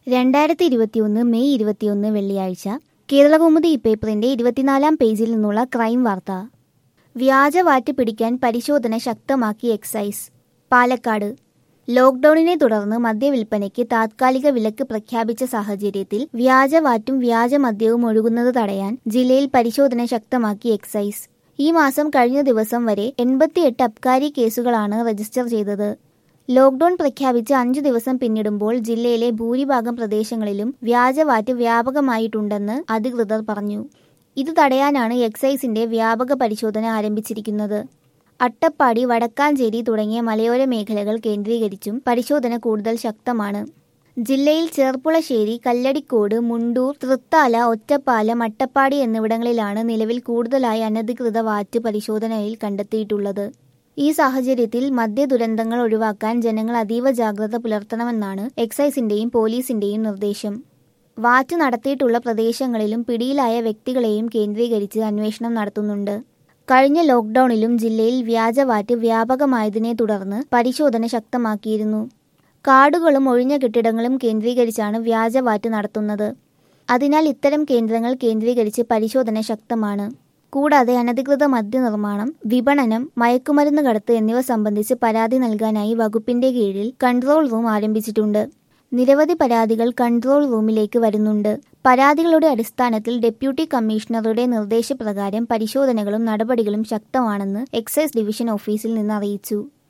രണ്ടായിരത്തി ഇരുപത്തിയൊന്ന് മെയ് ഇരുപത്തിയൊന്ന് വെള്ളിയാഴ്ച കേരളകൗമുദി പേപ്പറിന്റെ ഇരുപത്തിനാലാം പേജിൽ നിന്നുള്ള ക്രൈം വാർത്ത വ്യാജവാറ്റ് പിടിക്കാൻ പരിശോധന ശക്തമാക്കി എക്സൈസ് പാലക്കാട് ലോക്ഡൌണിനെ തുടർന്ന് മദ്യവിൽപ്പനയ്ക്ക് താത്കാലിക വിലക്ക് പ്രഖ്യാപിച്ച സാഹചര്യത്തിൽ വ്യാജവാറ്റും വ്യാജമദ്യവും ഒഴുകുന്നത് തടയാൻ ജില്ലയിൽ പരിശോധന ശക്തമാക്കി എക്സൈസ് ഈ മാസം കഴിഞ്ഞ ദിവസം വരെ എൺപത്തിയെട്ട് അബ്കാരി കേസുകളാണ് രജിസ്റ്റർ ചെയ്തത് ലോക്ഡൌൺ പ്രഖ്യാപിച്ച് അഞ്ചു ദിവസം പിന്നിടുമ്പോൾ ജില്ലയിലെ ഭൂരിഭാഗം പ്രദേശങ്ങളിലും വ്യാജവാറ്റ് വ്യാപകമായിട്ടുണ്ടെന്ന് അധികൃതർ പറഞ്ഞു ഇത് തടയാനാണ് എക്സൈസിന്റെ വ്യാപക പരിശോധന ആരംഭിച്ചിരിക്കുന്നത് അട്ടപ്പാടി വടക്കാഞ്ചേരി തുടങ്ങിയ മലയോര മേഖലകൾ കേന്ദ്രീകരിച്ചും പരിശോധന കൂടുതൽ ശക്തമാണ് ജില്ലയിൽ ചേർപ്പുളശ്ശേരി കല്ലടിക്കോട് മുണ്ടൂർ തൃത്താല ഒറ്റപ്പാലം അട്ടപ്പാടി എന്നിവിടങ്ങളിലാണ് നിലവിൽ കൂടുതലായി അനധികൃത വാറ്റ് പരിശോധനയിൽ കണ്ടെത്തിയിട്ടുള്ളത് ഈ സാഹചര്യത്തിൽ മദ്യ ദുരന്തങ്ങൾ ഒഴിവാക്കാൻ ജനങ്ങൾ അതീവ ജാഗ്രത പുലർത്തണമെന്നാണ് എക്സൈസിന്റെയും പോലീസിന്റെയും നിർദ്ദേശം വാറ്റ് നടത്തിയിട്ടുള്ള പ്രദേശങ്ങളിലും പിടിയിലായ വ്യക്തികളെയും കേന്ദ്രീകരിച്ച് അന്വേഷണം നടത്തുന്നുണ്ട് കഴിഞ്ഞ ലോക്ഡൌണിലും ജില്ലയിൽ വ്യാജവാറ്റ് വ്യാപകമായതിനെ തുടർന്ന് പരിശോധന ശക്തമാക്കിയിരുന്നു കാടുകളും ഒഴിഞ്ഞ കെട്ടിടങ്ങളും കേന്ദ്രീകരിച്ചാണ് വ്യാജവാറ്റ് നടത്തുന്നത് അതിനാൽ ഇത്തരം കേന്ദ്രങ്ങൾ കേന്ദ്രീകരിച്ച് പരിശോധന ശക്തമാണ് കൂടാതെ അനധികൃത മദ്യനിർമ്മാണം വിപണനം മയക്കുമരുന്ന് കടത്ത് എന്നിവ സംബന്ധിച്ച് പരാതി നൽകാനായി വകുപ്പിന്റെ കീഴിൽ കൺട്രോൾ റൂം ആരംഭിച്ചിട്ടുണ്ട് നിരവധി പരാതികൾ കൺട്രോൾ റൂമിലേക്ക് വരുന്നുണ്ട് പരാതികളുടെ അടിസ്ഥാനത്തിൽ ഡെപ്യൂട്ടി കമ്മീഷണറുടെ നിർദ്ദേശപ്രകാരം പരിശോധനകളും നടപടികളും ശക്തമാണെന്ന് എക്സൈസ് ഡിവിഷൻ ഓഫീസിൽ നിന്ന് അറിയിച്ചു